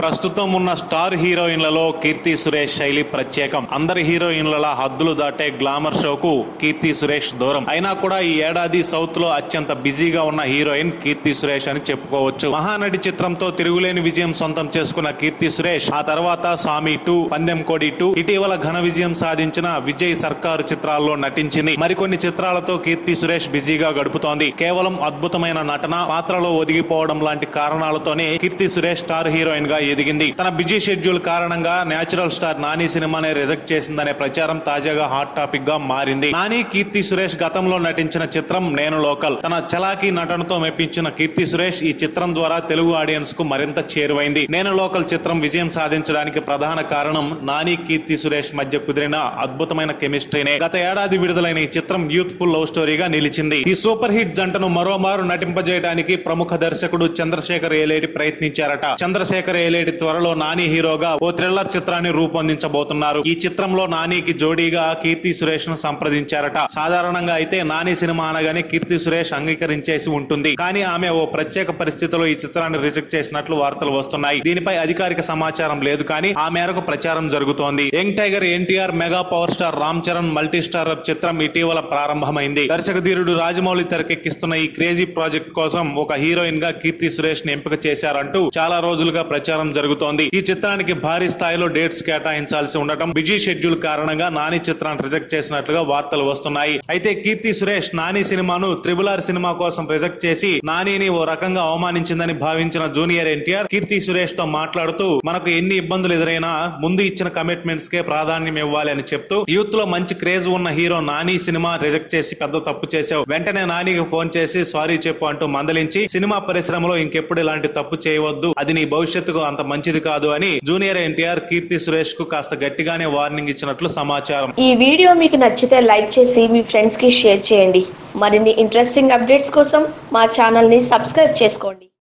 ప్రస్తుతం ఉన్న స్టార్ హీరోయిన్లలో కీర్తి సురేష్ శైలి ప్రత్యేకం అందరి హీరోయిన్ల హద్దులు దాటే గ్లామర్ షోకు కీర్తి సురేష్ దూరం అయినా కూడా ఈ ఏడాది సౌత్ లో అత్యంత బిజీగా ఉన్న హీరోయిన్ కీర్తి సురేష్ అని చెప్పుకోవచ్చు మహానటి చిత్రంతో తిరుగులేని విజయం సొంతం చేసుకున్న కీర్తి సురేష్ ఆ తర్వాత స్వామి టూ పందెం కోడి టూ ఇటీవల ఘన విజయం సాధించిన విజయ్ సర్కారు చిత్రాల్లో నటించింది మరికొన్ని చిత్రాలతో కీర్తి సురేష్ బిజీగా గడుపుతోంది కేవలం అద్భుతమైన నటన పాత్రలో ఒదిగిపోవడం లాంటి కారణాలతోనే కీర్తి సురేష్ స్టార్ హీరోయిన్ గా ఎదిగింది తన బిజీ షెడ్యూల్ కారణంగా నేచురల్ స్టార్ నాని సినిమానే రిజెక్ట్ చేసిందనే ప్రచారం తాజాగా హాట్ టాపిక్ గా మారింది నాని కీర్తి సురేష్ గతంలో నటించిన చిత్రం నేను లోకల్ తన చలాకీ నటనతో మెప్పించిన కీర్తి సురేష్ ఈ చిత్రం ద్వారా తెలుగు ఆడియన్స్ కు మరింత చేరువైంది నేను లోకల్ చిత్రం విజయం సాధించడానికి ప్రధాన కారణం నాని కీర్తి సురేష్ మధ్య కుదిరిన అద్భుతమైన కెమిస్ట్రీనే గత ఏడాది విడుదలైన ఈ చిత్రం యూత్ఫుల్ లవ్ స్టోరీగా నిలిచింది ఈ సూపర్ హిట్ జంటను మరోమారు నటింపజేయడానికి ప్రముఖ దర్శకుడు చంద్రశేఖర్ ఏలేటి ప్రయత్నించారట చంద్రశేఖర్ ఏలేటి త్వరలో నాని హీరోగా ఓ థ్రిల్లర్ చిత్రాన్ని రూపొందించబోతున్నారు ఈ చిత్రంలో నానికి జోడీగా కీర్తి సురేష్ ను సంప్రదించారట సాధారణంగా అయితే నాని సినిమా అనగానే కీర్తి సురేష్ అంగీకరించేసి ఉంటుంది కానీ ఆమె ఓ ప్రత్యేక పరిస్థితిలో ఈ చిత్రాన్ని రిజెక్ట్ చేసినట్లు వార్తలు వస్తున్నాయి దీనిపై అధికారిక సమాచారం లేదు కానీ ఆ మేరకు ప్రచారం జరుగుతోంది young tiger NTR mega power star Ram Charan multi star చిత్రం ఇటీవల ప్రారంభమైంది దర్శక ధీరుడు రాజమౌళి తెరకెక్కిస్తున్న ఈ క్రేజీ ప్రాజెక్ట్ కోసం ఒక హీరోయిన్ గా కీర్తి సురేష్ ని ఎంపిక చేశారంటూ చాలా రోజులుగా ప్రచారం జరుగుతోంది ఈ చిత్రానికి భారీ స్థాయిలో డేట్స్ కేటాయించాల్సి ఉండటం బిజీ షెడ్యూల్ కారణంగా నాని చిత్రాన్ని రిజెక్ట్ చేసినట్లుగా వార్తలు వస్తున్నాయి అయితే కీర్తి సురేష్ నాని సినిమాను త్రిబుల్ ఆర్ సినిమా కోసం రిజెక్ట్ చేసి నానిని ఓ రకంగా అవమానించిందని భావించిన జూనియర్ ఎన్టీఆర్ కీర్తి సురేష్ తో మాట్లాడుతూ మనకు ఎన్ని ఇబ్బందులు ఎదురైనా ముందు ఇచ్చిన కమిట్మెంట్స్ కే ప్రాధాన్యం ఇవ్వాలి అని చెప్తూ యూత్ లో మంచి క్రేజ్ ఉన్న హీరో నాని సినిమా రిజెక్ట్ చేసి పెద్ద తప్పు చేశావు వెంటనే నానికి ఫోన్ చేసి సారీ చెప్పు అంటూ మందలించి సినిమా పరిశ్రమలో ఇంకెప్పుడు ఇలాంటి తప్పు చేయవద్దు అది నీ భవిష్యత్తుకు అంత మంచిది కాదు అని జూనియర్ ఎన్టీఆర్ కీర్తి సురేష్ కు కాస్త గట్టిగానే వార్నింగ్ ఇచ్చినట్లు సమాచారం ఈ వీడియో మీకు నచ్చితే లైక్ చేసి మీ ఫ్రెండ్స్ కి షేర్ చేయండి మరిన్ని ఇంట్రెస్టింగ్ అప్డేట్స్ కోసం మా ఛానల్ ని సబ్స్క్రైబ్ చేసుకోండి